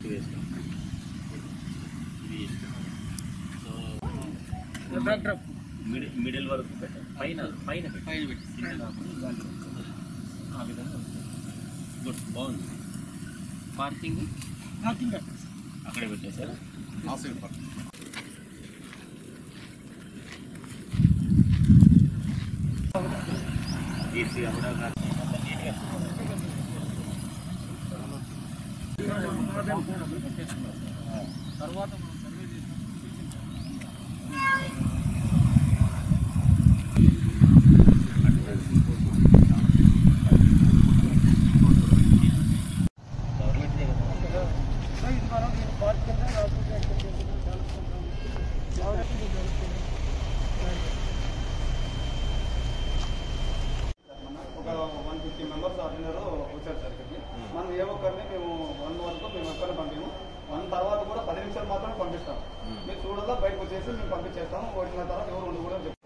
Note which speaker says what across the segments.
Speaker 1: వేస్తాం ఇది ఇష్టం సో మిడిల్ మిడిల్ వరకు పెట్టాలి పైన పైన పెట్టాలి.
Speaker 2: పైన పెట్టి
Speaker 1: కింద కాకుండా గాలి ఆ విధంగా గుడ్ బాగుంది పార్కింగ్ అక్కడే పెట్టేశారా
Speaker 2: ఆ సైడ్ పక్క
Speaker 1: ఏసీ కూడా కాదు నీట్గా
Speaker 2: తర్వాత మనం సర్వే చేసినప్పుడు
Speaker 1: గవర్నమెంట్దే కదా
Speaker 3: ఒక వన్ ఫిఫ్టీ మెంబర్స్ ఆర్డినర్ వచ్చారు సార్ ఇక్కడికి మనం ఏ ఒక్కరిని మేము వన్ వరకు మేము ఒక్కరిని పంపాము వన్ తర్వాత కూడా పది నిమిషాలు మాత్రమే పంపిస్తాం మీరు చూడాలా బయటకు వచ్చేసి మేము పంపించేస్తాం వచ్చిన తర్వాత ఎవరు ఉండి కూడా చెప్తాం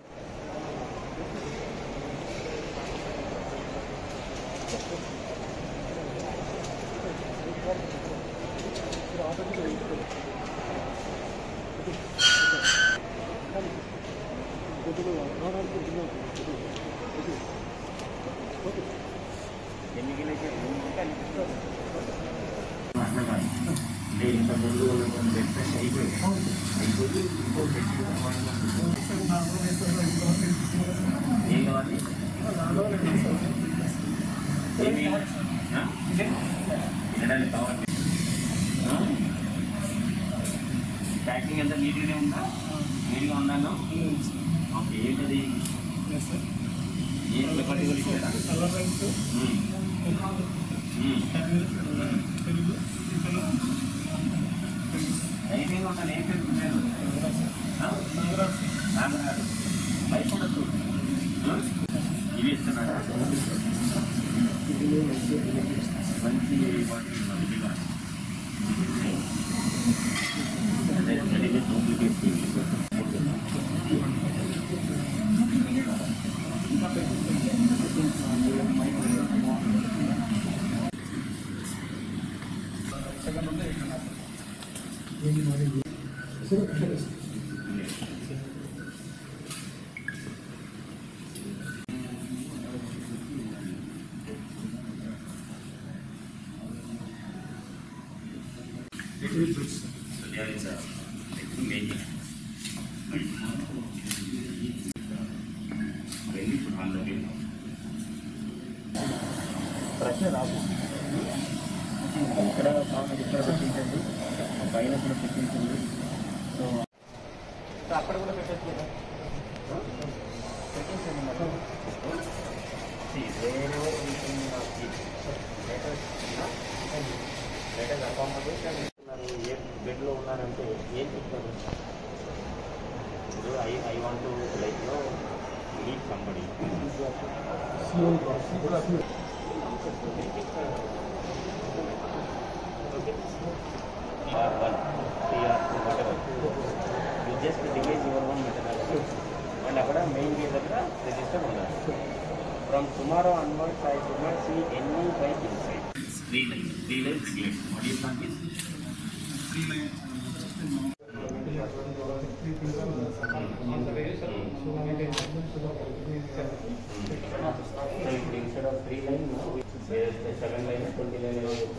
Speaker 1: ఎన్ని కిలోమీటర్లు అట్లా కాదు అంటే ఇంత ముందు ఉన్నటువంటి బ్రేక్ఫాస్ట్ అయిపోయింది అయిపోయి ఇంకో పెట్టి ఏం కావాలి ఏమి ఆ? తినడానికి కావాలి ఆ? ప్యాకింగ్ అంతా నీట్గానే ఉందా నీట్గా ఉన్నాను ఓకే ఏంటది ఏం పర్టికులర్ ఇచ్చారా ఉమ్. ఉమ్. ధైర్యంగా ఉండాలి ఏం పెట్టుకున్నారు నాగరాజు భయపడద్దు ఆ? ఇవి ఇస్తున్నారా మంచి బాటిల్ ఉన్నది ఇదిగో. అదే జరిగే duplicate So there is a many very good on the way. ప్రశ్న రాదు ఇక్కడ కావాలి ఇక్కడ పెట్టించండి పైన కూడా పెట్టించండి సో అక్కడ కూడా పెట్టచ్చు కదా పెట్టించండి మొత్తం వేరే లేటెస్ట్ అకామిడేషన్ ఉన్నారు ఏ బెడ్లో ఉన్నారంటే ఏం చెప్తారు ఇప్పుడు ఐ ఐ వాంట్ టు లైఫ్లో meet somebody TR one TR two whatever. You just devise your own methodology. And అక్కడ మెయిన్ గేట్ దగ్గర రిజిస్టర్ ఉండాలి from tomorrow onwards I do not see any bike inside three line three line regulation what is not is So ఇప్పుడు instead of three line, seven line, twenty line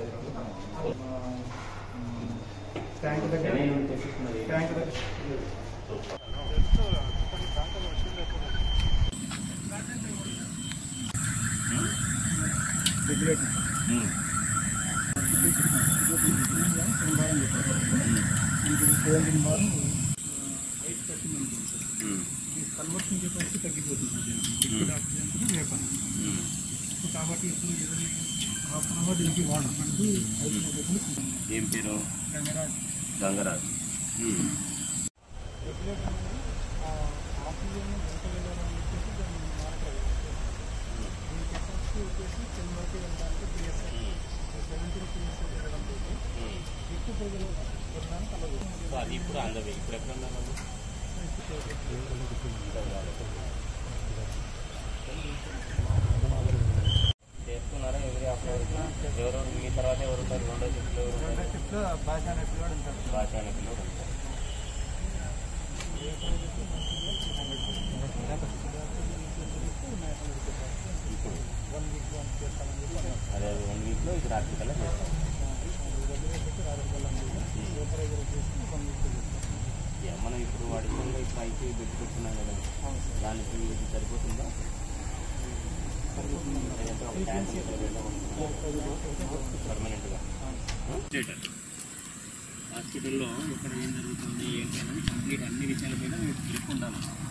Speaker 3: tank దగ్గర
Speaker 1: చెన్నై నుండి తెప్పిస్తున్నది
Speaker 3: tank దగ్గర
Speaker 1: Hmm. Hmm.
Speaker 2: Conversion capacity తగ్గిపోతుంది liquid oxygen vapour
Speaker 1: Hmm.
Speaker 2: కాబట్టి ఇప్పుడు ఇరవై half an hour దీనికి వాటర్ మనకి
Speaker 1: ఏం పేరు
Speaker 2: కెమెరా
Speaker 1: గంగరాజ్ Hmm.
Speaker 2: ఆక్సిజన్ ఎంత వెళ్ళాలని చెప్పేసి దాన్ని మానిటర్ దీని కెపాసిటీ వచ్చేసి టెన్ వరకు వెళ్ళడానికి పిఎస్ఐ సెవెంటీన్ పిఎస్ఐ వెళ్ళడంతో
Speaker 1: Hmm.
Speaker 2: ఎక్కువ ప్రజలు వెళ్ళడానికి అలదు
Speaker 1: సో అది ఇప్పుడు అందవే ఇప్పుడు ఎక్కడ ఉన్నారు వాళ్ళు? చేస్తున్నారా ఎవరి హాఫ్ అవర్కి ఎవరెవరు మీ తర్వాత ఎవరు ఉంటారు రెండో షిఫ్ట్లో ఎవరు
Speaker 2: రెండో
Speaker 1: ఉంటారు
Speaker 2: షిఫ్ట్లో భాష అనే పిల్లవాడు ఉంటాడు
Speaker 1: భాష అనే పిల్లలు ఉంటారు ఇప్పుడు
Speaker 2: వన్ వీక్ వన్ చేస్తామని చెప్పి అన్నారు.
Speaker 1: అదే వన్ వీక్లో ఇది రాత్రి కల్లా చేస్తాం
Speaker 2: రెగ్యులర్ పెట్టి రాత్రి కల్లా సూపర్వైజర్ చేసి వన్ వీక్ చేస్తాం
Speaker 1: యా, మనం ఇప్పుడు అడిషనల్గా ఇప్పుడు ఐసీ పెట్టి పెట్టుకున్నాం కదా
Speaker 2: అవును సార్
Speaker 1: దానికి ఇది సరిపోతుందా లేదంటే ఒక ట్యాంక్ ఇట్లా పెడదామనుకుంటున్నాం పర్మనెంట్గా హాస్పిటల్లో ఇక్కడ ఏం జరుగుతుంది ఏంటి అనేది కంప్లీట్ అన్ని విషయాల మీద మీకు గ్రిప్ ఉండాలి